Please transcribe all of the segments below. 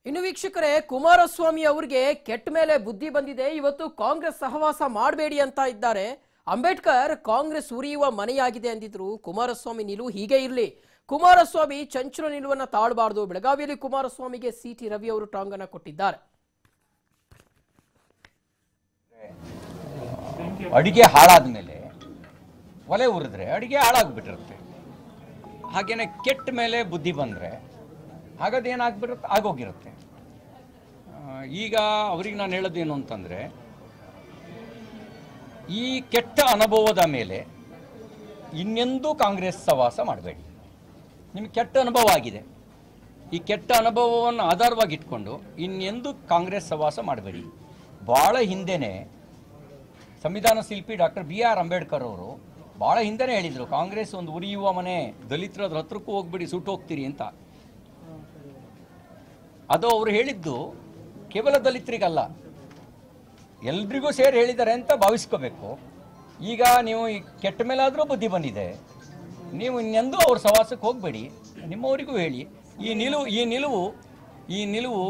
ಇನ್ನು ವೀಕ್ಷಕರೇ ಕುಮಾರಸ್ವಾಮಿ ಅವರಿಗೆ ಕೆಟ್ಟ ಮೇಲೆ ಬುದ್ಧಿ ಬಂದಿದೆ ಇವತ್ತು ಕಾಂಗ್ರೆಸ್ ಸಹವಾಸ ಮಾಡಬೇಡಿ ಅಂತ ಇದ್ದಾರೆ ಅಂಬೇಡ್ಕರ್ ಕಾಂಗ್ರೆಸ್ ಉರಿಯುವ ಮನೆಯಾಗಿದೆ ಅಂದಿದ್ರು ಕುಮಾರಸ್ವಾಮಿ ನಿಲುವು ಹೀಗೆ ಇರಲಿ ಕುಮಾರಸ್ವಾಮಿ ಚಂಚಲ ನಿಲುವನ್ನ ತಾಳಬಾರದು ಬೆಳಗಾವಿಯಲ್ಲಿ ಕುಮಾರಸ್ವಾಮಿಗೆ ಸಿ ಟಿ ರವಿ ಅವರು ಟಾಂಗನ್ನ ಕೊಟ್ಟಿದ್ದಾರೆ ಅಡಿಗೆ ಹಾಳಾದ ಮೇಲೆ ಒಲೆ ಉರಿದ್ರೆ ಅಡಿಗೆ ಹಾಳಾಗ್ಬಿಟ್ಟಿರುತ್ತೆ ಹಾಗೇನೆ ಕೆಟ್ಟ ಮೇಲೆ ಬುದ್ಧಿ ಬಂದರೆ ಹಾಗದೇನಾಗ್ಬಿಡುತ್ತೆ ಆಗೋಗಿರುತ್ತೆ ಆ, ಈಗ ಅವ್ರಿಗೆ ನಾನು ಹೇಳೋದೇನು ಅಂತಂದರೆ ಈ ಕೆಟ್ಟ ಅನುಭವದ ಮೇಲೆ ಇನ್ನೆಂದೂ ಕಾಂಗ್ರೆಸ್ ಸವಾಸ ಮಾಡಬೇಡಿ ನಿಮಗೆ ಕೆಟ್ಟ ಅನುಭವ ಆಗಿದೆ ಈ ಕೆಟ್ಟ ಅನುಭವವನ್ನು ಆಧಾರವಾಗಿ ಇಟ್ಕೊಂಡು ಇನ್ನೆಂದೂ ಕಾಂಗ್ರೆಸ್ ಸವಾಸ ಮಾಡಬೇಡಿ ಭಾಳ ಹಿಂದೆನೇ ಸಂವಿಧಾನ ಶಿಲ್ಪಿ ಡಾಕ್ಟರ್ ಬಿ ಆರ್ ಅಂಬೇಡ್ಕರ್ ಅವರು ಭಾಳ ಹಿಂದೆನೇ ಹೇಳಿದರು ಕಾಂಗ್ರೆಸ್ ಒಂದು ಉರಿಯುವ ಮನೆ ದಲಿತರ ಹತ್ರಕ್ಕೂ ಹೋಗ್ಬಿಡಿ ಸುಟ್ಟು ಹೋಗ್ತೀರಿ ಅಂತ ಅದು ಅವರು ಹೇಳಿದ್ದು ಕೇವಲ ದಲಿತರಿಗಲ್ಲ ಎಲ್ರಿಗೂ ಸೇರಿ ಹೇಳಿದ್ದಾರೆ ಅಂತ ಭಾವಿಸ್ಕೋಬೇಕು ಈಗ ನೀವು ಈ ಕೆಟ್ಟ ಮೇಲಾದರೂ ಬುದ್ಧಿ ಬಂದಿದೆ ನೀವು ಇನ್ನೆಂದೂ ಅವ್ರ ಸವಾಸಕ್ಕೆ ಹೋಗಬೇಡಿ ನಿಮ್ಮವರಿಗೂ ಹೇಳಿ ಈ ನಿಲುವು ಈ ನಿಲುವು ಈ ನಿಲುವು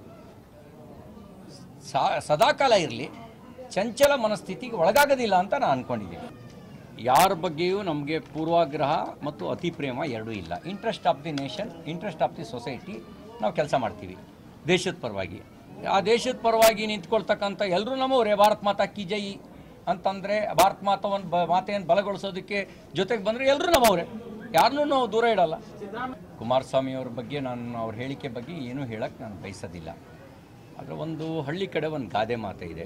ಸಾ ಸದಾಕಾಲ ಇರಲಿ ಚಂಚಲ ಮನಸ್ಥಿತಿಗೆ ಒಳಗಾಗೋದಿಲ್ಲ ಅಂತ ನಾನು ಅಂದ್ಕೊಂಡಿದ್ದೀನಿ ಯಾರ ಬಗ್ಗೆಯೂ ನಮಗೆ ಪೂರ್ವಾಗ್ರಹ ಮತ್ತು ಅತಿ ಪ್ರೇಮ ಎರಡೂ ಇಲ್ಲ interest of the nation interest of the society ನಾವು ಕೆಲಸ ಮಾಡ್ತೀವಿ ದೇಶದ ಪರವಾಗಿ ಆ ದೇಶದ ಪರವಾಗಿ ನಿಂತ್ಕೊಳ್ತಕ್ಕಂಥ ಎಲ್ಲರೂ ನಮ್ಮವರೇ ಭಾರತ್ ಮಾತಾ ಕಿ ಜೈ ಅಂತಂದರೆ ಭಾರತ್ ಮಾತವನ್ನು ಬ ಮಾತೆಯನ್ನು ಬಲಗೊಳಿಸೋದಕ್ಕೆ ಜೊತೆಗೆ ಬಂದರೆ ಎಲ್ಲರೂ ನಮ್ಮವರೇ ಯಾರನ್ನೂ ನಾವು ದೂರ ಇಡಲ್ಲ ಕುಮಾರಸ್ವಾಮಿ ಅವ್ರ ಬಗ್ಗೆ ನಾನು ಅವ್ರ ಹೇಳಿಕೆ ಬಗ್ಗೆ ಏನೂ ಹೇಳಕ್ಕೆ ನಾನು ಬಯಸೋದಿಲ್ಲ ಆದರೆ ಒಂದು ಹಳ್ಳಿ ಕಡೆ ಒಂದು ಗಾದೆ ಮಾತು ಇದೆ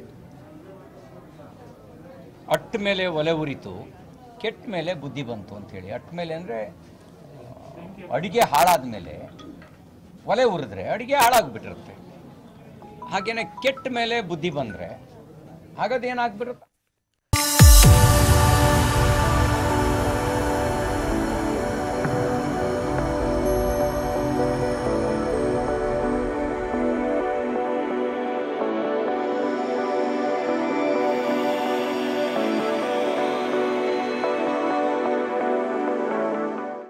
ಅಟ್ಟ ಮೇಲೆ ಒಲೆ ಉರಿತು ಕೆಟ್ಟ ಮೇಲೆ ಬುದ್ಧಿ ಬಂತು ಅಂತೇಳಿ ಅಟ್ಟ ಮೇಲೆ ಅಂದರೆ ಅಡಿಗೆ ಹಾಳಾದ ಮೇಲೆ ಒಲೆ ಉರಿದ್ರೆ ಅಡಿಗೆ ಹಾಳಾಗ್ಬಿಟ್ಟಿರುತ್ತೆ ಹಾಗೇನೆ ಕೆಟ್ಟ ಮೇಲೆ ಬುದ್ಧಿ ಬಂದರೆ ಹಾಗದೇನಾಗ್ಬಿಡುತ್ತೆ